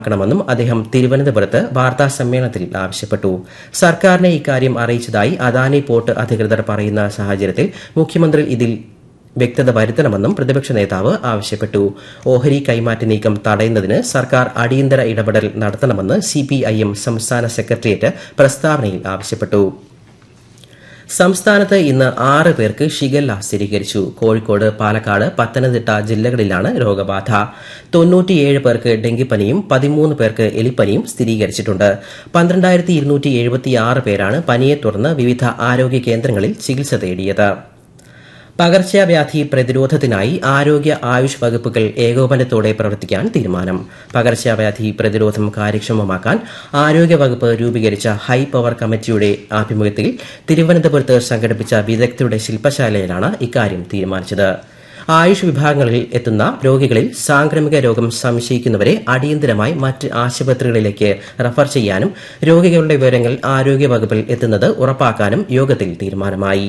ണമെന്നും അദ്ദേഹം തിരുവനന്തപുരത്ത് വാർത്താ സമ്മേളനത്തിൽ ആവശ്യപ്പെട്ടു സർക്കാരിനെ ഇക്കാര്യം അറിയിച്ചതായി അദാനി പോർട്ട് അധികൃതർ പറയുന്ന സാഹചര്യത്തിൽ മുഖ്യമന്ത്രി ഇതിൽ വ്യക്തത വരുത്തണമെന്നും പ്രതിപക്ഷ നേതാവ് ആവശ്യപ്പെട്ടു ഓഹരി കൈമാറ്റ നീക്കം തടയുന്നതിന് സർക്കാർ അടിയന്തര ഇടപെടൽ നടത്തണമെന്ന് സിപിഐഎം സംസ്ഥാന സെക്രട്ടേറിയറ്റ് പ്രസ്താവനയിൽ ആവശ്യപ്പെട്ടു സംസ്ഥാനത്ത് ഇന്ന് ആറ് പേർക്ക് ഷിഗല്ല സ്ഥിരീകരിച്ചു കോഴിക്കോട് പാലക്കാട് പത്തനംതിട്ട ജില്ലകളിലാണ് രോഗബാധ തൊണ്ണൂറ്റിയേഴ് പേർക്ക് ഡെങ്കിപ്പനിയും പതിമൂന്ന് പേർക്ക് എലിപ്പനിയും സ്ഥിരീകരിച്ചിട്ടുണ്ട് പന്ത്രണ്ടായിരത്തി ഇരുന്നൂറ്റി എഴുപത്തിയാറ് പേരാണ് പനിയെ തുടർന്ന് വിവിധ ആരോഗ്യ കേന്ദ്രങ്ങളിൽ ചികിത്സ തേടിയത് പകർച്ചവ്യാധി പ്രതിരോധത്തിനായി ആരോഗ്യ ആയുഷ് വകുപ്പുകൾ ഏകോപനത്തോടെ പ്രവർത്തിക്കാൻ തീരുമാനം പകർച്ചവ്യാധി പ്രതിരോധം കാര്യക്ഷമമാക്കാൻ ആരോഗ്യ വകുപ്പ് രൂപീകരിച്ച ഹൈ പവർ കമ്മിറ്റിയുടെ ആഭിമുഖ്യത്തിൽ തിരുവനന്തപുരത്ത് സംഘടിപ്പിച്ച വിദഗ്ധരുടെ ശില്പശാലയിലാണ് ഇക്കാര്യം തീരുമാനിച്ചത് ആയുഷ് വിഭാഗങ്ങളിൽ എത്തുന്ന രോഗികളിൽ സാംക്രമിക രോഗം സംശയിക്കുന്നവരെ അടിയന്തരമായി മറ്റ് ആശുപത്രികളിലേക്ക് റഫർ ചെയ്യാനും രോഗികളുടെ വിവരങ്ങൾ ആരോഗ്യ വകുപ്പിൽ എത്തുന്നത് ഉറപ്പാക്കാനും യോഗത്തിൽ തീരുമാനമായി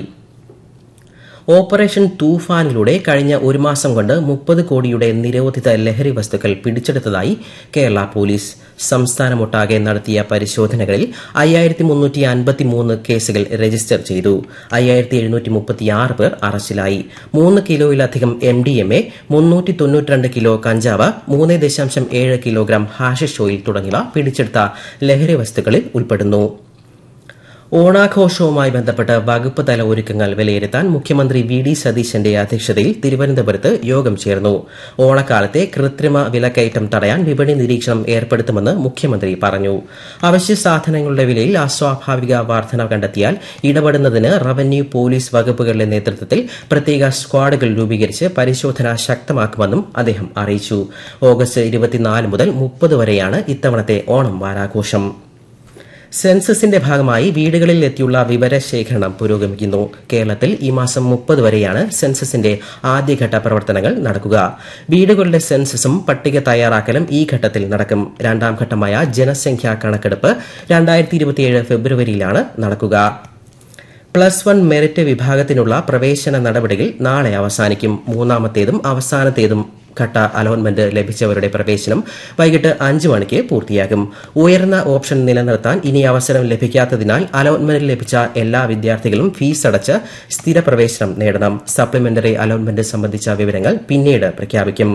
ഓപ്പറേഷൻ തൂഫാനിലൂടെ കഴിഞ്ഞ ഒരു മാസം കൊണ്ട് മുപ്പത് കോടിയുടെ നിരോധിത ലഹരി വസ്തുക്കൾ പിടിച്ചെടുത്തതായി കേരള പോലീസ് സംസ്ഥാനമൊട്ടാകെ നടത്തിയ പരിശോധനകളിൽ അയ്യായിരത്തി മുന്നൂറ്റി അൻപത്തിമൂന്ന് കേസുകൾ രജിസ്റ്റർ ചെയ്തു അയ്യായിരത്തി എഴുന്നൂറ്റി മുപ്പത്തിയാറ് പേർ അറസ്റ്റിലായി മൂന്ന് കിലോയിലധികം എം ഡി എം എ മുന്നൂറ്റി തൊണ്ണൂറ്റിരണ്ട് കിലോ കഞ്ചാവ് മൂന്ന് ദശാംശം ഏഴ് കിലോഗ്രാം ഹാഷിഷ് ഓയിൽ തുടങ്ങിയവ പിടിച്ചെടുത്ത ലഹരി വസ്തുക്കളിൽ ഉൾപ്പെടുന്നു ഓണാഘോഷവുമായി ബന്ധപ്പെട്ട് വകുപ്പ് തല ഒരുക്കങ്ങൾ വിലയിരുത്താൻ മുഖ്യമന്ത്രി വി ഡി സതീശന്റെ അധ്യക്ഷതയിൽ തിരുവനന്തപുരത്ത് യോഗം ചേർന്നു ഓണക്കാലത്തെ കൃത്രിമ വിലക്കയറ്റം തടയാൻ വിപണി നിരീക്ഷണം ഏർപ്പെടുത്തുമെന്ന് മുഖ്യമന്ത്രി പറഞ്ഞു അവശ്യ സാധനങ്ങളുടെ വിലയിൽ അസ്വാഭാവിക വർധന കണ്ടെത്തിയാൽ ഇടപെടുന്നതിന് റവന്യൂ പോലീസ് വകുപ്പുകളുടെ നേതൃത്വത്തിൽ പ്രത്യേക സ്ക്വാഡുകൾ രൂപീകരിച്ച് പരിശോധന ശക്തമാക്കുമെന്നും അദ്ദേഹം അറിയിച്ചു ഓഗസ്റ്റ് ഇരുപത്തിനാല് മുതൽ മുപ്പത് വരെയാണ് ഇത്തവണത്തെ ഓണം വാരാഘോഷം സെൻസസിന്റെ ഭാഗമായി വീടുകളിൽ എത്തിയുള്ള വിവരശേഖരണം പുരോഗമിക്കുന്നു കേരളത്തിൽ ഈ മാസം മുപ്പത് വരെയാണ് സെൻസസിന്റെ ആദ്യഘട്ട പ്രവർത്തനങ്ങൾ നടക്കുക വീടുകളുടെ സെൻസസും പട്ടിക തയ്യാറാക്കലും ഈ ഘട്ടത്തിൽ നടക്കും രണ്ടാം ഘട്ടമായ ജനസംഖ്യാ കണക്കെടുപ്പ് രണ്ടായിരത്തി ഇരുപത്തിയേഴ് ഫെബ്രുവരിയിലാണ് നടക്കുക പ്ലസ് വൺ മെറിറ്റ് വിഭാഗത്തിനുള്ള പ്രവേശന നടപടികൾ നാളെ അവസാനിക്കും മൂന്നാമത്തേതും അവസാനത്തേതും ഘട്ട അലോട്ട്മെന്റ് ലഭിച്ചവരുടെ പ്രവേശനം വൈകിട്ട് അഞ്ച് മണിക്ക് പൂർത്തിയാകും ഉയർന്ന ഓപ്ഷൻ നിലനിർത്താൻ ഇനി അവസരം ലഭിക്കാത്തതിനാൽ അലോട്ട്മെന്റ് ലഭിച്ച എല്ലാ വിദ്യാർത്ഥികളും ഫീസ് അടച്ച് സ്ഥിര പ്രവേശനം നേടണം സപ്ലിമെന്ററി അലോട്ട്മെന്റ് സംബന്ധിച്ച വിവരങ്ങൾ പിന്നീട് പ്രഖ്യാപിക്കും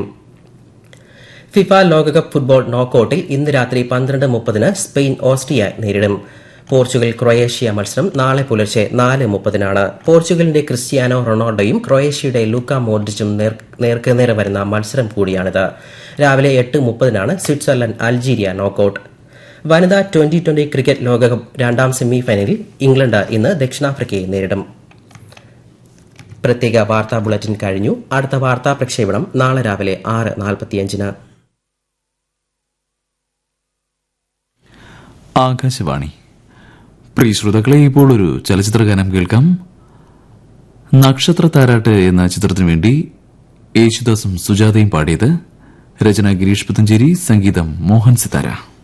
ഫിഫ ലോകകപ്പ് ഫുട്ബോൾ നോക്കൌട്ടിൽ ഇന്ന് രാത്രി പന്ത്രണ്ട് മുപ്പതിന് സ്പെയിൻ ഓസ്ട്രിയ നേരിടും പോർച്ചുഗൽ ക്രൊയേഷ്യ മത്സരം നാളെ പുലർച്ചെ നാല് മുപ്പതിനാണ് പോർച്ചുഗലിന്റെ ക്രിസ്ത്യാനോ റൊണാൾഡോയും ക്രൊയേഷ്യയുടെ ലൂക്ക മോഡ്രിച്ചും നേർക്കുനേരെ വരുന്ന മത്സരം കൂടിയാണിത് രാവിലെ എട്ട് മുപ്പതിനാണ് സ്വിറ്റ്സർലൻഡ് അൾജീരിയ നോക്കൌട്ട് വനിതാ ട്വന്റി ട്വന്റി ക്രിക്കറ്റ് ലോകകപ്പ് രണ്ടാം സെമി ഫൈനലിൽ ഇംഗ്ലണ്ട് ഇന്ന് ദക്ഷിണാഫ്രിക്കയെ നേരിടും പ്രത്യേക വാർത്താ ബുള്ളറ്റിൻ കഴിഞ്ഞു അടുത്ത വാർത്താ പ്രക്ഷേപണം നാളെ രാവിലെ ആറ് നാൽപ്പത്തിയഞ്ചിന് ആകാശവാണി പ്രിയ ശ്രോതാക്കളെ ഇപ്പോൾ ഒരു ചലച്ചിത്ര ഗാനം കേൾക്കാം നക്ഷത്ര താരാട്ട് എന്ന ചിത്രത്തിനു വേണ്ടി യേശുദാസും സുജാതയും പാടിയത് രചന ഗിരീഷ് പുത്തഞ്ചേരി സംഗീതം മോഹൻ സിതാര